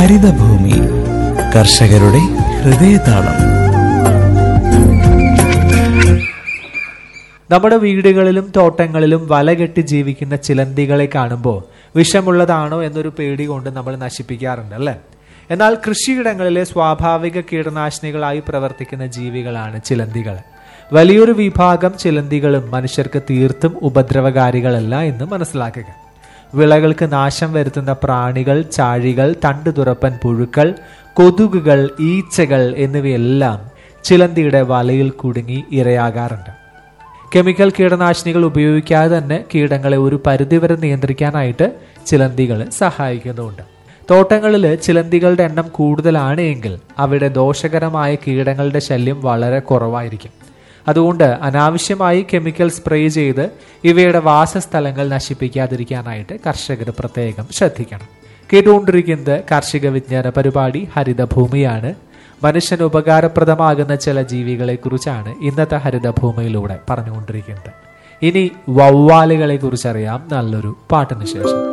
ഹരിതഭൂമി കർഷകരുടെ ഹൃദയതാളം നമ്മുടെ വീടുകളിലും തോട്ടങ്ങളിലും വല കെട്ടി ജീവിക്കുന്ന ചിലന്തികളെ കാണുമ്പോൾ വിഷമുള്ളതാണോ എന്നൊരു പേടി കൊണ്ട് നമ്മൾ നശിപ്പിക്കാറുണ്ട് അല്ലേ എന്നാൽ കൃഷിയിടങ്ങളിലെ സ്വാഭാവിക കീടനാശിനികളായി പ്രവർത്തിക്കുന്ന ജീവികളാണ് ചിലന്തികൾ വലിയൊരു വിഭാഗം ചിലന്തികളും മനുഷ്യർക്ക് തീർത്തും ഉപദ്രവകാരികളല്ല എന്ന് മനസ്സിലാക്കുക വിളകൾക്ക് നാശം വരുത്തുന്ന പ്രാണികൾ ചാഴികൾ തണ്ടുതുറപ്പൻ പുഴുക്കൾ കൊതുകുകൾ ഈച്ചകൾ എന്നിവയെല്ലാം ചിലന്തിയുടെ വലയിൽ കുടുങ്ങി ഇരയാകാറുണ്ട് കെമിക്കൽ കീടനാശിനികൾ ഉപയോഗിക്കാതെ തന്നെ കീടങ്ങളെ ഒരു പരിധിവരെ നിയന്ത്രിക്കാനായിട്ട് ചിലന്തികൾ സഹായിക്കുന്നുണ്ട് തോട്ടങ്ങളിൽ ചിലന്തികളുടെ എണ്ണം കൂടുതലാണ് എങ്കിൽ അവിടെ ദോഷകരമായ കീടങ്ങളുടെ ശല്യം വളരെ കുറവായിരിക്കും അതുകൊണ്ട് അനാവശ്യമായി കെമിക്കൽ സ്പ്രേ ചെയ്ത് ഇവയുടെ വാസസ്ഥലങ്ങൾ നശിപ്പിക്കാതിരിക്കാനായിട്ട് കർഷകർ പ്രത്യേകം ശ്രദ്ധിക്കണം കേട്ടുകൊണ്ടിരിക്കുന്നത് കാർഷിക വിജ്ഞാന പരിപാടി ഹരിതഭൂമിയാണ് മനുഷ്യന് ഉപകാരപ്രദമാകുന്ന ചില ജീവികളെ കുറിച്ചാണ് ഇന്നത്തെ ഹരിതഭൂമിയിലൂടെ പറഞ്ഞുകൊണ്ടിരിക്കുന്നത് ഇനി വവ്വാലുകളെ കുറിച്ചറിയാം നല്ലൊരു പാട്ടിന് ശേഷം